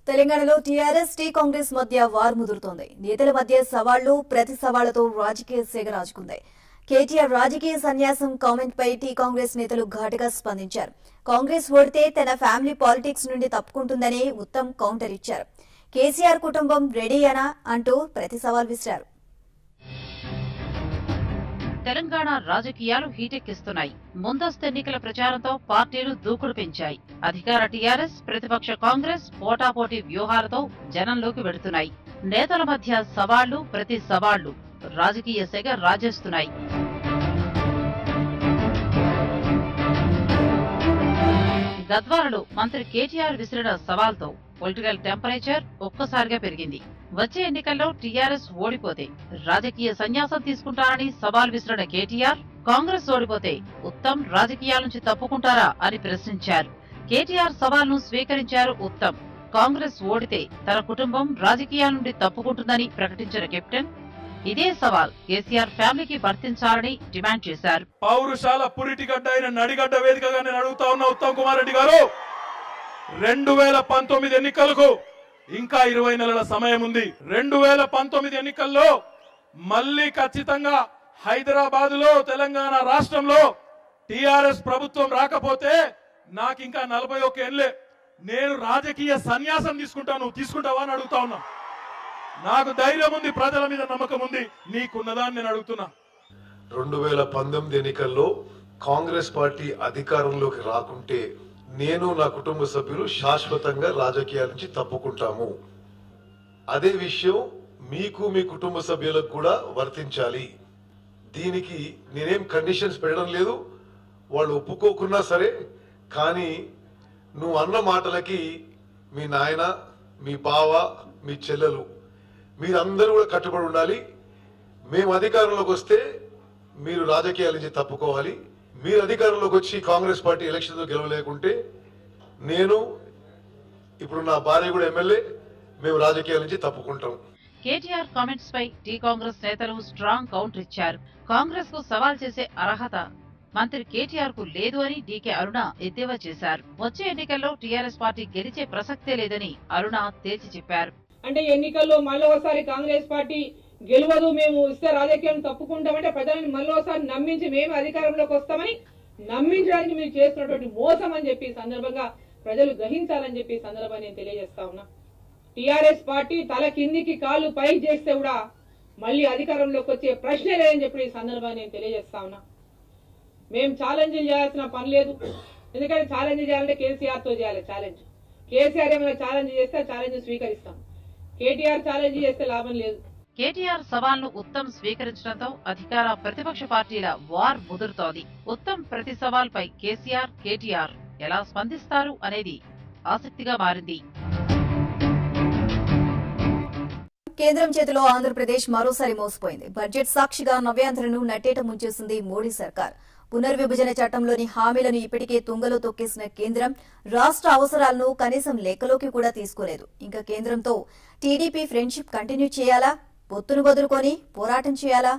తెలంగాణలో TRS tea Congress మధ్య war ముదురుతోంది నేతల మధ్య సవాళ్లు ప్రతి సవాళ్లతో రాజకీయ సేగ రాజుకుంది కేటీఆర్ రాజకీయ సన్యాసం కామెంట్ పై టీ కాంగ్రెస్ నేతలు ఘాటుగా స్పందించారు కాంగ్రెస్ ఓడితే తన ఫ్యామిలీ పాలిటిక్స్ నుండి తప్పుకుంటుందని ఉత్తమ్ కౌంటర్ ఇచ్చారు కేసీఆర్ కుటుంబం రెడీయేనా అంటూ ప్రతి సవాల్ విసిరారు తెలంగాణ రాజకీయాలు హీటెక్కిస్తున్నాయి ముందస్తు ఎన్నికల ప్రచారంతో పార్టీలు దూకుడు పెంచాయి అధికార టీఆర్ఎస్ ప్రతిపక్ష కాంగ్రెస్ పోటాపోటీ వ్యూహాలతో జనంలోకి వెడుతున్నాయి నేతల మధ్య సవాళ్లు ప్రతి సవాళ్లు రాజకీయ సెగ రాజేస్తున్నాయి గద్వాలలో మంత్రి కేటీఆర్ విసిరిన సవాల్తో పొలిటికల్ టెంపరేచర్ ఒక్కసారిగా పెరిగింది వచ్చే ఎన్నికల్లో టీఆర్ఎస్ ఓడిపోతే రాజకీయ సన్యాసం తీసుకుంటారని సవాల్ విసిరిన కేటీఆర్ కాంగ్రెస్ ఓడిపోతే ఉత్తమ్ రాజకీయాల నుంచి తప్పుకుంటారా అని ప్రశ్నించారు కేటీఆర్ సవాల్ను స్వీకరించారు ఉత్తమ్ కాంగ్రెస్ ఓడితే తన కుటుంబం రాజకీయాల నుండి తప్పుకుంటుందని ప్రకటించిన కెప్టెన్ ఇదే సవాల్ కేసీఆర్ ఫ్యామిలీకి వర్తించాలని డిమాండ్ చేశారు పౌరుషాల పురిటిగడ్డ అయిన నడిగడ్డ వేదికగా నేను అడుగుతా ఉన్నా ఉత్తమ్ కుమార్ రెడ్డి గారు రెండు వేల పంతొమ్మిది ఎన్నికలకు ఇంకా ఇరవై నెలల సమయం ఉంది రెండు వేల పంతొమ్మిది ఎన్నికల్లో మళ్ళీ ఖచ్చితంగా హైదరాబాద్ లో తెలంగాణ రాష్ట్రంలో టిఆర్ఎస్ ప్రభుత్వం రాకపోతే నాకు ఇంకా నలభై ఒక్క ఏళ్ళే నేను రాజకీయ సన్యాసం తీసుకుంటాను తీసుకుంటావా అని అడుగుతా ఉన్నా నాకు ధైర్యం ఉంది ప్రజల మీద నమ్మకం ఉంది నీకున్నదాన్ని నేను అడుగుతున్నా రెండు వేల పంతొమ్మిది ఎన్నికల్లో కాంగ్రెస్ పార్టీ అధికారంలోకి రాకుంటే నేను నా కుటుంబ సభ్యులు శాశ్వతంగా రాజకీయాల నుంచి తప్పుకుంటాము అదే విషయం మీకు మీ కుటుంబ సభ్యులకు కూడా వర్తించాలి దీనికి నేనేం కండిషన్స్ పెట్టడం లేదు వాళ్ళు ఒప్పుకోకున్నా సరే కానీ నువ్వు అన్న మాటలకి మీ నాయన మీ బావ మీ చెల్లెలు మీరందరూ కూడా కట్టుబడి ఉండాలి మేము అధికారంలోకి వస్తే మీరు రాజకీయాల నుంచి తప్పుకోవాలి మీరు అధికారంలోకి వచ్చి కాంగ్రెస్ పార్టీ ఎలక్షన్లో గెలవలేకుంటే నేను ఇప్పుడు నా భార్య కూడా ఎమ్మెల్యే మేము రాజకీయాల నుంచి తప్పుకుంటాం కేటీఆర్ కామెంట్స్ పై టీ కాంగ్రెస్ నేతలు స్ట్రాంగ్ కౌంటర్ ఇచ్చారు కాంగ్రెస్ కు సవాల్ చేసే అర్హత మంత్రి కేటీఆర్ కు లేదు అని డీకే అరుణ ఎద్దేవా చేశారు వచ్చే ఎన్నికల్లో టీఆర్ఎస్ పార్టీ గెలిచే ప్రసక్తే లేదని అరుణ తేల్చి చెప్పారు అంటే ఎన్నికల్లో మళ్ళీ ఒకసారి కాంగ్రెస్ పార్టీ గెలవదు మేము ఇస్తే రాజకీయం తప్పుకుంటామంటే ప్రజలను మళ్ళీ ఒకసారి నమ్మించి మేము అధికారంలోకి వస్తామని నమ్మించడానికి మీరు చేస్తున్నటువంటి మోసం అని చెప్పి ఈ సందర్భంగా ప్రజలు గ్రహించాలని చెప్పి ఈ సందర్భంగా నేను తెలియజేస్తా ఉన్నా టిఆర్ఎస్ పార్టీ తల కిందికి కాళ్ళు పైకి చేస్తే కూడా మళ్ళీ అధికారంలోకి వచ్చే ప్రశ్నే లేదని చెప్పి ఈ సందర్భంగా నేను తెలియజేస్తా ఉన్నా మేము ఛాలెంజ్ చేయాల్సిన పని లేదు ఎందుకంటే ఛాలెంజ్ చేయాలంటే కేసీఆర్ తో చేయాలి ఛాలెంజ్ కేసీఆర్ ఏమైనా ఛాలెంజ్ చేస్తే ఛాలెంజ్ స్వీకరిస్తాం కేటీఆర్ ఛాలెంజ్ చేస్తే లాభం లేదు కేటీఆర్ సవాల్ను ఉత్తమ్ స్వీకరించడంతో అధికార ప్రతిపక్ష పార్టీల వార్ ముదురుతోంది ఉత్తమ్ ప్రతి సవాల్ పై కేసీఆర్ కేటీఆర్ ఎలా స్పందిస్తారు అనేది ఆసక్తిగా మారింది కేంద్రం చేతిలో ఆంధ్రప్రదేశ్ మరోసారి మోసపోయింది బడ్జెట్ సాక్షిగా నవ్యాంధ్రను నట్టేట ముంచేసింది మోడీ సర్కార్ పునర్విభజన చట్టంలోని హామీలను ఇప్పటికే తుంగలో తొక్కేసిన కేంద్రం రాష్ట్ర అవసరాలను కనీసం లెక్కలోకి కూడా తీసుకోలేదు ఇంకా కేంద్రంతో టీడీపీ ఫ్రెండ్షిప్ కంటిన్యూ చేయాలా పొత్తును వదులుకొని పోరాటం చేయాలా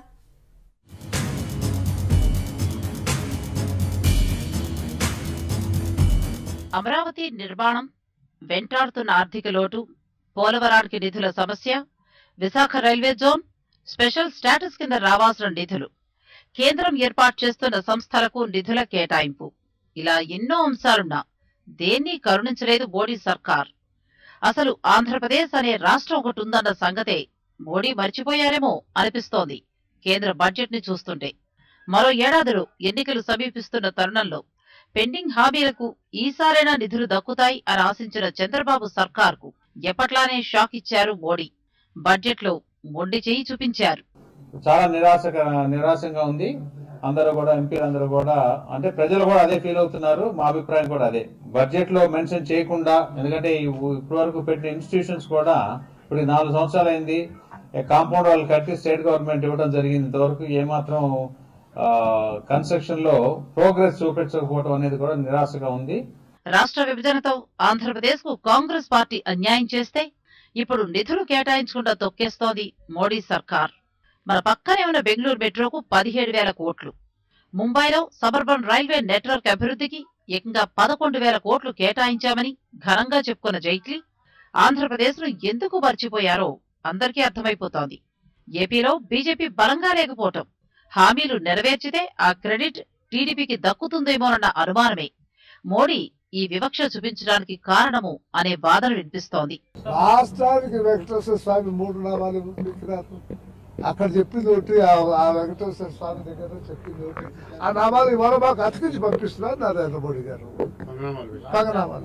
అమరావతి నిర్మాణం వెంటాడుతున్న ఆర్థిక లోటు పోలవరానికి నిధుల సమస్య Visakha railway zone special status కింద రావాల్సిన నిధులు కేంద్రం ఏర్పాటు చేస్తున్న సంస్థలకు నిధుల కేటాయింపు ఇలా ఎన్నో అంశాలున్నా దేన్ని కరుణించలేదు మోడీ సర్కార్ అసలు ఆంధ్రప్రదేశ్ అనే రాష్ట్రం ఒకటి ఉందన్న సంగతే మోడీ మర్చిపోయారేమో అనిపిస్తోంది కేంద్ర బడ్జెట్ ని చూస్తుంటే మరో ఏడాదిలో ఎన్నికలు సమీపిస్తున్న తరుణంలో పెండింగ్ హామీలకు ఈసారైనా నిధులు దక్కుతాయి అని ఆశించిన చంద్రబాబు సర్కార్కు ఎప్పట్లానే షాక్ ఇచ్చారు మోడీ బడ్జెట్లో మొండి చేయి చూపించారు చాలా నిరాశ నిరాశంగా ఉంది అందరూ కూడా ఎంపీలు అందరూ కూడా అంటే ప్రజలు కూడా అదే ఫీల్ అవుతున్నారు మా అభిప్రాయం కూడా అదే బడ్జెట్ లో మెన్షన్ చేయకుండా ఎందుకంటే ఇప్పటి వరకు పెట్టిన ఇన్స్టిట్యూషన్స్ కూడా ఇప్పుడు ఈ నాలుగు సంవత్సరాలు అయింది కాంపౌండ్ వాళ్ళు కట్టి స్టేట్ గవర్నమెంట్ ఇవ్వడం జరిగింది ఇంతవరకు ఏమాత్రం కన్స్ట్రక్షన్ లో ప్రోగ్రెస్ చూపించకపోవడం అనేది కూడా నిరాశగా ఉంది రాష్ట్ర విభజనతో ఆంధ్రప్రదేశ్ కు కాంగ్రెస్ పార్టీ అన్యాయం చేస్తే ఇప్పుడు నిధులు కేటాయించకుండా తొక్కేస్తోంది మోడీ సర్కార్ మన పక్కనే ఉన్న బెంగళూరు మెట్రోకు పదిహేడు వేల కోట్లు ముంబైలో సబర్బన్ రైల్వే నెట్వర్క్ అభివృద్ధికి ఏకంగా పదకొండు వేల కోట్లు కేటాయించామని ఘనంగా చెప్పుకున్న జైట్లీ ఆంధ్రప్రదేశ్ను ఎందుకు మర్చిపోయారో అందరికీ అర్థమైపోతోంది ఏపీలో బీజేపీ బలంగా లేకపోవటం హామీలు నెరవేర్చితే ఆ క్రెడిట్ టీడీపీకి దక్కుతుందేమోనన్న అనుమానమే మోడీ ఈ వివక్ష చూపించడానికి కారణము అనే వాదన వినిపిస్తోంది రాష్ట్రానికి వెంకటేశ్వర స్వామి మూడు నామాలు విగ్రహాలు అక్కడ చెప్పింది ఒకటి ఆ- ఆ వెంకటేశ్వర స్వామి దగ్గర చెప్పింది ఒకటి ఆ నామాలు ఇవాళ మాకు అతికించి పంపిస్తున్నారు నరేంద్ర మోడీ గారు పంగనామాలు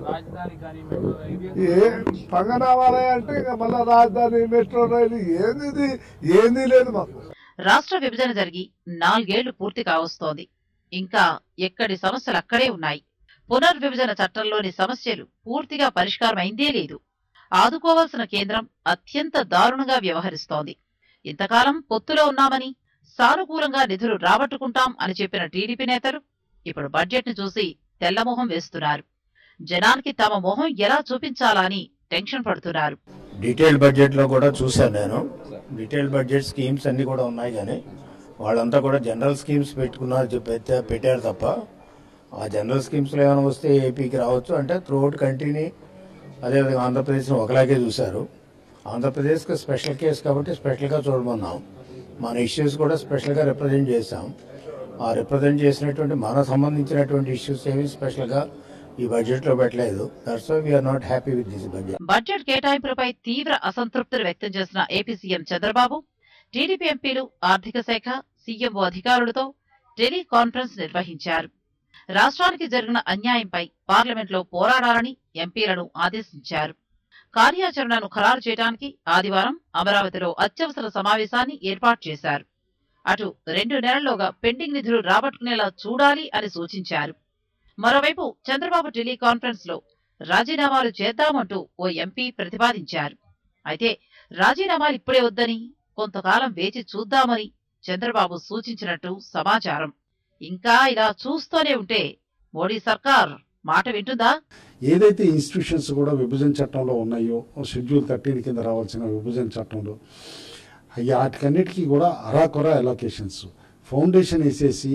ఏ పంగనామాలే అంటే ఇక మళ్ళా రాజధాని మెట్రో రైలు ఏంది ఇది? ఏంది లేదు మాకు రాష్ట్ర విభజన జరిగి నాలుగేళ్లు పూర్తి కావస్తోంది ఇంకా ఎక్కడి సమస్యలు అక్కడే ఉన్నాయి పునర్విభజన చట్టంలోని సమస్యలు పూర్తిగా పరిష్కారం అయిందే లేదు ఆదుకోవాల్సిన కేంద్రం అత్యంత దారుణంగా వ్యవహరిస్తోంది ఇంతకాలం పొత్తులో ఉన్నామని సానుకూలంగా నిధులు రాబట్టుకుంటాం అని చెప్పిన టీడీపీ నేతలు ఇప్పుడు బడ్జెట్ ని చూసి తెల్లమొహం వేస్తున్నారు జనానికి తమ మొహం ఎలా చూపించాలా అని టెన్షన్ పడుతున్నారు డీటెయిల్డ్ బడ్జెట్లో కూడా చూశాను నేను డీటెయిల్డ్ బడ్జెట్ స్కీమ్స్ అన్ని కూడా ఉన్నాయి కానీ వాళ్ళంతా కూడా జనరల్ స్కీమ్స్ పెట్టుకున్నారు చెప్పి పెట్టా- పెట్టారు తప్ప ఆ జనరల్ స్కీమ్స్లో ఏమైనా వస్తే ఏపీకి రావచ్చు అంటే త్రూఅవుట్ కంట్రీని అదేవిధంగా ఆంధ్రప్రదేశ్ని ఒకలాగే చూశారు ఆంధ్రప్రదేశ్కి స్పెషల్ కేసు కాబట్టి స్పెషల్గా చూడమన్నాం మన ఇష్యూస్ కూడా స్పెషల్గా రిప్రజెంట్ చేశాం ఆ రిప్రజెంట్ చేసినటువంటి మనకు సంబంధించినటువంటి ఇష్యూస్ ఏమి స్పెషల్గా ఈ బడ్జెట్లో పెట్టలేదు that's why we're not happy with this budget budget కేటాయింపులపై తీవ్ర అసంతృప్తిని వ్యక్తం చేసిన ఏపీ సీఎం చంద్రబాబు టీడీపీ ఎంపీలు ఆర్థిక శాఖ సీఎంఓ అధికారులతో టెలికాన్ఫరెన్స్ నిర్వహించారు రాష్ట్రానికి జరిగిన అన్యాయంపై పార్లమెంట్లో పోరాడాలని ఎంపీలను ఆదేశించారు కార్యాచరణను ఖరారు చేయడానికి ఆదివారం అమరావతిలో అత్యవసర సమావేశాన్ని ఏర్పాటు చేశారు అటు రెండు నెలల్లోగా పెండింగ్ నిధులు రాబట్టుకునేలా చూడాలి అని సూచించారు మరోవైపు చంద్రబాబు టెలికాన్ఫరెన్స్ లో రాజీనామాలు చేద్దామంటూ ఓ ఎంపీ ప్రతిపాదించారు అయితే రాజీనామాలు ఇప్పుడే వద్దని కొంతకాలం వేచి చూద్దామని చంద్రబాబు సూచించినట్టు సమాచారం ఇంకా ఇలా చూస్తూనే ఉంటే మోడీ సర్కార్ మాట వింటుందా ఏదైతే ఇన్స్టిట్యూషన్స్ కూడా విభజన చట్టంలో ఉన్నాయో షెడ్యూల్ థర్టీన్ కింద రావాల్సిన విభజన చట్టంలో అయ్యి వాటికన్నిటికీ కూడా అరాకొర అలొకేషన్స్ ఫౌండేషన్ వేసేసి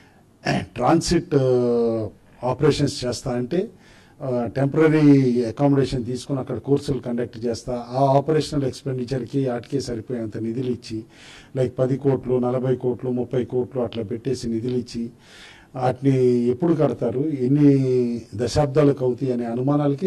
ట్రాన్సిట్ ఆపరేషన్స్ చేస్తా అంటే టెంపరీ అకామిడేషన్ తీసుకుని అక్కడ కోర్సులు కండక్ట్ చేస్తా ఆ ఆపరేషనల్ ఎక్స్పెండిచర్కి వాటికే సరిపోయేంత నిధులు ఇచ్చి లైక్ పది కోట్లు నలభై కోట్లు ముప్పై కోట్లు అట్లా పెట్టేసి నిధులు ఇచ్చి వాటిని ఎప్పుడు కడతారు ఎన్ని దశాబ్దాలకు అవుతాయి అనే అనుమానాలకి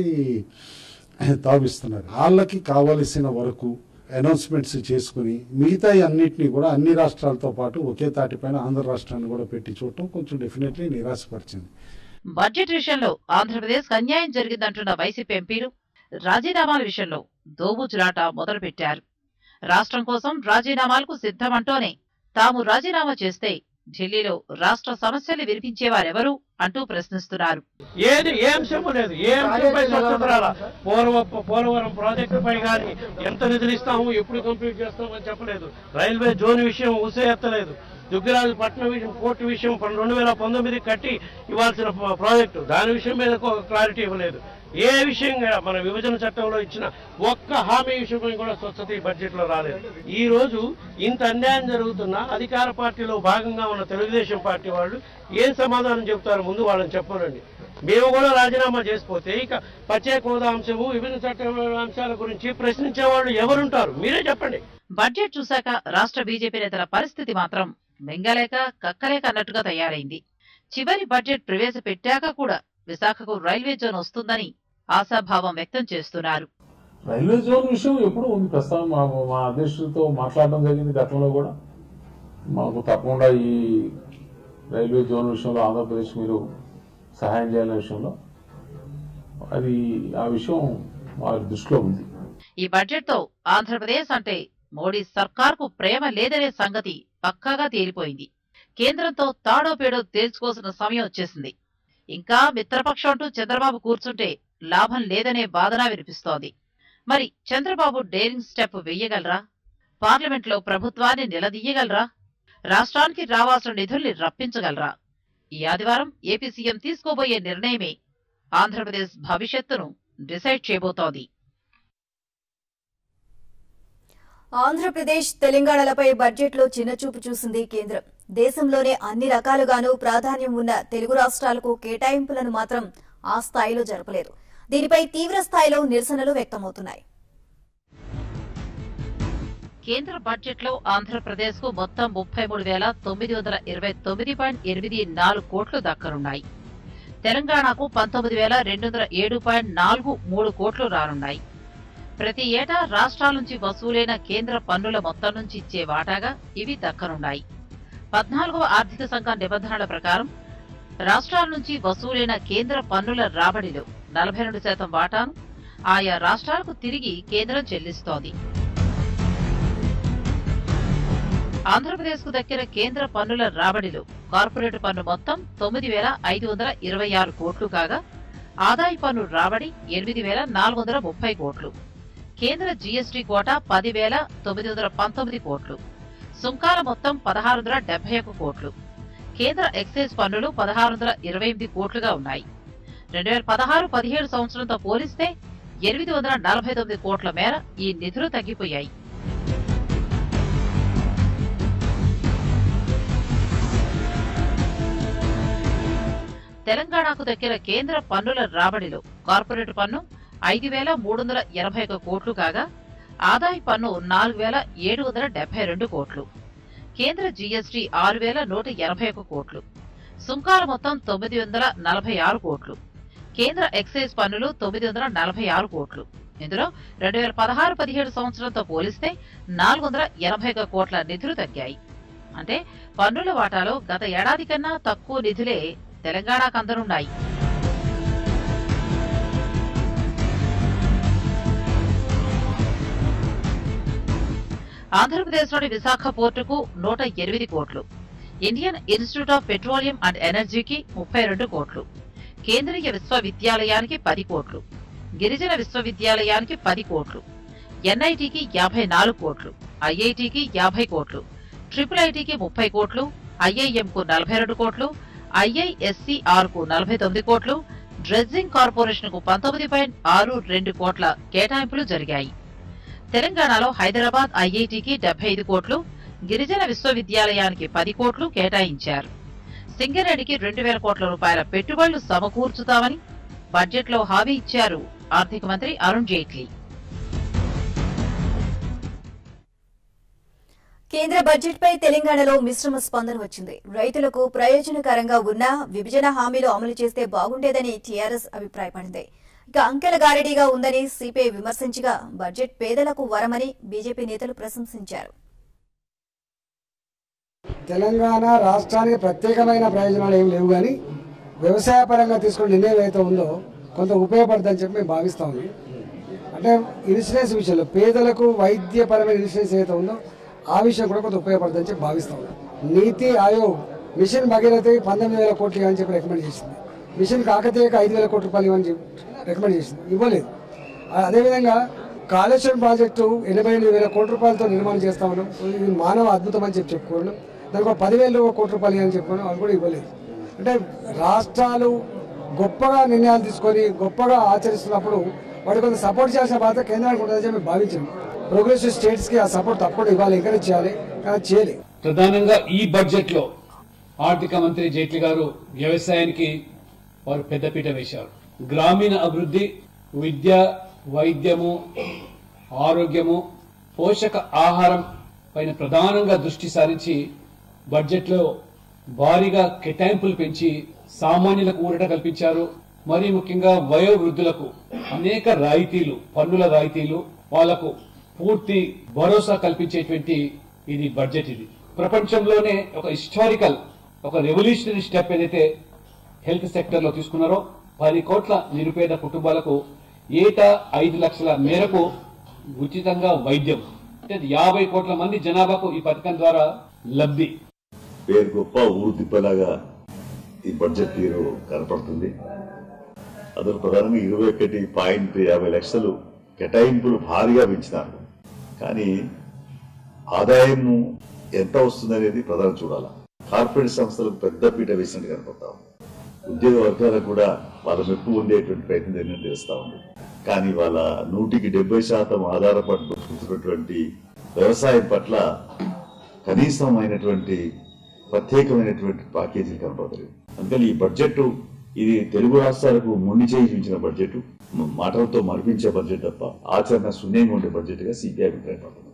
తావిస్తున్నారు వాళ్ళకి కావలసిన వరకు అనౌన్స్మెంట్స్ చేసుకుని మిగతా అన్నిటినీ కూడా అన్ని రాష్ట్రాలతో పాటు ఒకే తాటిపైన ఆంధ్ర రాష్ట్రాన్ని కూడా పెట్టి చూడటం కొంచెం డెఫినెట్లీ నిరాశపరిచింది బడ్జెట్ విషయంలో ఆంధ్రప్రదేశ్ అన్యాయం జరిగిందంటున్న వైసీపీ ఎంపీలు రాజీనామాల విషయంలో దోబుచులాట మొదలుపెట్టారు రాష్ట్రం కోసం రాజీనామాలకు సిద్ధమంటూనే తాము రాజీనామా చేస్తే ఢిల్లీలో రాష్ట్ర సమస్యలు వినిపించేవారెవరు అంటూ ప్రశ్నిస్తున్నారు ఏది ఏ అంశము లేదు ఏ అంశంపై స్వచ్ఛత రాలా పూర్వ పోలవరం ప్రాజెక్టు పై కానీ ఎంత నిధులు ఇస్తాము ఎప్పుడు కంప్లీట్ చేస్తామని చెప్పలేదు రైల్వే జోన్ విషయం ఊసే ఎత్తలేదు దుగ్గిరాజు పట్నం విషయం పోర్టు విషయం రెండు వేల పంతొమ్మిది కట్టి ఇవ్వాల్సిన ప్ర- ప్రాజెక్టు దాని విషయం మీద ఒక క్లారిటీ ఇవ్వలేదు ఏ విషయం కూడా మన విభజన చట్టంలో ఇచ్చిన ఒక్క హామీ విషయమై కూడా స్వచ్ఛత ఈ బడ్జెట్ లో రాలేదు ఈ రోజు ఇంత అన్యాయం జరుగుతున్నా అధికార పార్టీలో భాగంగా ఉన్న తెలుగుదేశం పార్టీ వాళ్ళు ఏం సమాధానం చెబుతారు ముందు వాళ్ళని చెప్పాలండి మేము కూడా రాజీనామా చేసిపోతే ఇక ప్రత్యేక హోదా అంశము విభజన చట్టం అంశాల గురించి ప్రశ్నించే వాళ్ళు ఎవరుంటారు మీరే చెప్పండి బడ్జెట్ చూశాక రాష్ట్ర బీజేపీ నేతల పరిస్థితి మాత్రం మింగలేక కక్కలేక అన్నట్టుగా తయారైంది చివరి బడ్జెట్ ప్రవేశపెట్టాక కూడా విశాఖకు రైల్వే జోన్ వస్తుందని ఆశాభావం వ్యక్తం చేస్తున్నారు రైల్వే జోన్ విషయం ఎప్పుడు ఉంది ప్రస్తుతం మా మా అధ్యక్షులతో మాట్లాడడం జరిగింది గతంలో కూడా మాకు తప్పకుండా ఈ రైల్వే జోన్ విషయంలో ఆంధ్రప్రదేశ్ మీరు సహాయం చేయాలనే విషయంలో అది ఆ విషయం వారి దృష్టిలో ఉంది ఈ బడ్జెట్ తో ఆంధ్రప్రదేశ్ అంటే మోడీ సర్కార్కు ప్రేమ లేదనే సంగతి పక్కాగా తేలిపోయింది కేంద్రంతో తాడో పేడో తేల్చుకోవాల్సిన సమయం వచ్చేసింది ఇంకా మిత్రపక్షం అంటూ చంద్రబాబు కూర్చుంటే లాభం లేదనే వాదన వినిపిస్తోంది మరి చంద్రబాబు డేరింగ్ స్టెప్ వెయ్యగలరా పార్లమెంట్లో ప్రభుత్వాన్ని నిలదీయగలరా రాష్ట్రానికి రావాల్సిన నిధుల్ని రప్పించగలరా ఈ ఆదివారం ఏపీ సీఎం తీసుకోబోయే నిర్ణయమే ఆంధ్రప్రదేశ్ భవిష్యత్తును డిసైడ్ చేయబోతోంది ఆంధ్రప్రదేశ్ తెలంగాణలపై బడ్జెట్లో చిన్నచూపు చూసింది కేంద్రం దేశంలోనే అన్ని రకాలుగానూ ప్రాధాన్యం ఉన్న తెలుగు రాష్ట్రాలకు కేటాయింపులను మాత్రం ఆ స్థాయిలో జరపలేదు దీనిపై తీవ్ర స్థాయిలో నిరసనలు వ్యక్తమవుతున్నాయి కేంద్ర బడ్జెట్లో ఆంధ్రప్రదేశ్ కు మొత్తం ముప్పై మూడు వేల తొమ్మిది వందల ఇరవై తొమ్మిది పాయింట్ ఎనిమిది నాలుగు కోట్లు దక్కనున్నాయి తెలంగాణకు పంతొమ్మిది వేల రెండు వందల ఏడు పాయింట్ నాలుగు మూడు కోట్లు రానున్నాయి ప్రతి ఏటా రాష్ట్రాల నుంచి వసూలైన కేంద్ర పన్నుల మొత్తం నుంచి ఇచ్చే వాటాగా ఇవి దక్కనున్నాయి పద్నాలుగవ ఆర్థిక సంఘం నిబంధనల ప్రకారం రాష్ట్రాల నుంచి వసూలైన కేంద్ర పన్నుల రాబడిలో నలభై రెండు శాతం వాటాను ఆయా రాష్ట్రాలకు తిరిగి కేంద్రం చెల్లిస్తోంది ఆంధ్రప్రదేశ్ కు దక్కిన కేంద్ర పన్నుల రాబడిలో కార్పొరేట్ పన్ను మొత్తం తొమ్మిది వేల ఐదు వందల ఇరవై ఆరు కోట్లు కాగా ఆదాయ పన్ను రాబడి ఎనిమిది వేల నాలుగు వందల ముప్పై కోట్లు కేంద్ర జీఎస్టీ కోటా పది వేల తొమ్మిది వందల పంతొమ్మిది కోట్లు సుంకాల మొత్తం పదహారు వందల డెబ్బై ఒక్క కోట్లు కేంద్ర ఎక్సైజ్ పన్నులు పదహారు వందల ఇరవై ఎనిమిది కోట్లుగా ఉన్నాయి రెండు వేల పదహారు పదిహేడు సంవత్సరంతో పోలిస్తే ఎనిమిది వందల నలభై తొమ్మిది కోట్ల మేర ఈ నిధులు తగ్గిపోయాయి తెలంగాణకు దక్కిన కేంద్ర పన్నుల రాబడిలో కార్పొరేట్ పన్ను ఐదు వేల మూడు వందల ఎనభై ఒక కోట్లు కాగా ఆదాయ పన్ను నాలుగు వేల ఏడు వందల డెబ్బై రెండు కోట్లు కేంద్ర జీఎస్టీ ఆరు వేల నూట ఎనభై ఒక కోట్లు సుంకాల మొత్తం తొమ్మిది వందల నలభై ఆరు కోట్లు కేంద్ర ఎక్సైజ్ పన్నులు తొమ్మిది వందల నలభై ఆరు కోట్లు ఇందులో రెండు వేల పదహారు పదిహేడు సంవత్సరంతో పోలిస్తే నాలుగు వందల ఎనభై ఒక కోట్ల నిధులు తగ్గాయి అంటే పన్నుల వాటాలో గత ఏడాది కన్నా తక్కువ నిధులే తెలంగాణకు అందనున్నాయి ఆంధ్రప్రదేశ్లోని విశాఖ పోర్టుకు నూట ఎనిమిది కోట్లు Indian Institute of Petroleum and ఎనర్జీకి ముప్పై రెండు కోట్లు కేంద్రీయ విశ్వవిద్యాలయానికి పది కోట్లు గిరిజన విశ్వవిద్యాలయానికి పది కోట్లు ఎన్ఐటికి యాభై నాలుగు కోట్లు ఐఐటికి యాభై కోట్లు ట్రిపుల్ ఐటీకి ముప్పై కోట్లు ఐఐఎంకు నలభై రెండు కోట్లు ఐఐఎస్సిఆర్ కు నలభై తొమ్మిది కోట్లు డ్రెడ్జింగ్ కార్పొరేషన్ కు పంతొమ్మిది పాయింట్ ఆరు రెండు కోట్ల కేటాయింపులు జరిగాయి తెలంగాణలో హైదరాబాద్ ఐఐటికి డెబ్బై ఐదు కోట్లు గిరిజన విశ్వవిద్యాలయానికి పది కోట్లు కేటాయించారు సింగరేణికి రెండు వేల కోట్ల రూపాయల పెట్టుబడులు సమకూర్చుతామని బడ్జెట్లో హామీ ఇచ్చారు ఆర్థిక మంత్రి అరుణ్ జైట్లీ కేంద్ర బడ్జెట్ పై తెలంగాణలో మిశ్రమ స్పందన వచ్చింది రైతులకు ప్రయోజనకరంగా ఉన్న విభజన హామీలు అమలు చేస్తే బాగుండేదని టీఆర్ఎస్ అభిప్రాయపడింది ఇక అంకెల గారడీగా ఉందని సిపిఐ విమర్శించగా బడ్జెట్ పేదలకు వరమని బీజేపీ నేతలు ప్రశంసించారు తెలంగాణ రాష్ట్రానికి ప్రత్యేకమైన ప్రయోజనాలు ఏం లేవు కానీ వ్యవసాయ పరంగా తీసుకున్న నిర్ణయం ఏదైతే ఉందో కొంత ఉపయోగపడుతుందని చెప్పి మేము భావిస్తా ఉన్నాం అంటే ఇన్సూరెన్స్ విషయంలో పేదలకు వైద్యపరమైన ఇన్సూరెన్స్ ఏదైతే ఉందో ఆ విషయం కూడా కొంత ఉపయోగపడుతుందని చెప్పి భావిస్తా ఉన్నాం నీతి ఆయోగ్ మిషన్ భగీరథ పంతొమ్మిది వేల కోట్లు ఇవ్వని చెప్పి రికమెండ్ చేసింది మిషన్ కాకతీయకు ఐదు వేల కోట్ల రూపాయలు ఇవ్వని చెప్పి రికమెండ్ చేసింది ఇవ్వలేదు అదేవిధంగా కాళేశ్వరం ప్రాజెక్టు ఎనభై ఎనిమిది వేల కోట్ల రూపాయలతో నిర్మాణం చేస్తా ఉన్నాం ఇది మానవ అద్భుతం అని చెప్పి చెప్పుకోవడం దానికి ఒక పదివేల కోట్ల రూపాయలు అని చెప్పుకోవడం అది కూడా ఇవ్వలేదు అంటే రాష్ట్రాలు గొప్పగా నిర్ణయాలు తీసుకొని గొప్పగా ఆచరిస్తున్నప్పుడు వాటి కొంత సపోర్ట్ చేయాల్సిన బాధ్యత కేంద్రానికి ఉంటుందని చెప్పి భావించాను ప్రోగ్రెసివ్ స్టేట్స్ కి ఆ సపోర్ట్ తప్పకుండా ఇవ్వాలి ఎంకరేజ్ చేయాలి కానీ చేయలేదు ప్రధానంగా ఈ బడ్జెట్ లో ఆర్థిక మంత్రి జైట్లీ గారు వ్యవసాయానికి వారు పెద్దపీట వేశారు గ్రామీణ అభివృద్ధి విద్య వైద్యము ఆరోగ్యము పోషక ఆహారం పైన ప్రధానంగా దృష్టి సారించి బడ్జెట్లో భారీగా కేటాయింపులు పెంచి సామాన్యులకు ఊరట కల్పించారు మరీ ముఖ్యంగా వయోవృద్ధులకు అనేక రాయితీలు పన్నుల రాయితీలు వాళ్లకు పూర్తి భరోసా కల్పించేటువంటి ఇది బడ్జెట్ ఇది ప్రపంచంలోనే ఒక హిస్టారికల్ ఒక రెవల్యూషనరీ స్టెప్ ఏదైతే హెల్త్ సెక్టర్ లో తీసుకున్నారో పది కోట్ల నిరుపేద కుటుంబాలకు ఏటా ఐదు లక్షల మేరకు ఉచితంగా వైద్యం అంటే యాభై కోట్ల మంది జనాభాకు ఈ పథకం ద్వారా లబ్ధి పేరు గొప్ప ఊరు తిప్పలాగా ఈ బడ్జెట్ తీరు కనపడుతుంది అందులో ప్రధానంగా ఇరవై ఒకటి పాయింట్ యాభై లక్షలు కేటాయింపులు భారీగా పెంచినారు కానీ ఆదాయం ఎంత వస్తుంది అనేది ప్రధానం చూడాలి కార్పొరేట్ సంస్థలకు పెద్ద పీట వేసినట్టు కనపడతా ఉంది ఉద్యోగ వర్గాలకు కూడా వాళ్ళ మెప్పు ఉండేటువంటి ప్రయత్నం జరిగినట్టు తెలుస్తా ఉంది కానీ వాళ్ళ నూటికి డెబ్బై శాతం ఆధారపడుతున్నటువంటి వ్యవసాయం పట్ల కనీసమైనటువంటి ప్రత్యేకమైనటువంటి ప్యాకేజీలు కనపడలేదు అందుకని ఈ బడ్జెట్ ఇది తెలుగు రాష్ట్రాలకు మొండి చేయి చూపించిన బడ్జెట్ మ- మాటలతో మరిపించే బడ్జెట్ తప్ప ఆచరణ శూన్యంగా ఉండే బడ్జెట్ గా సిపిఐ అభిప్రాయపడుతుంది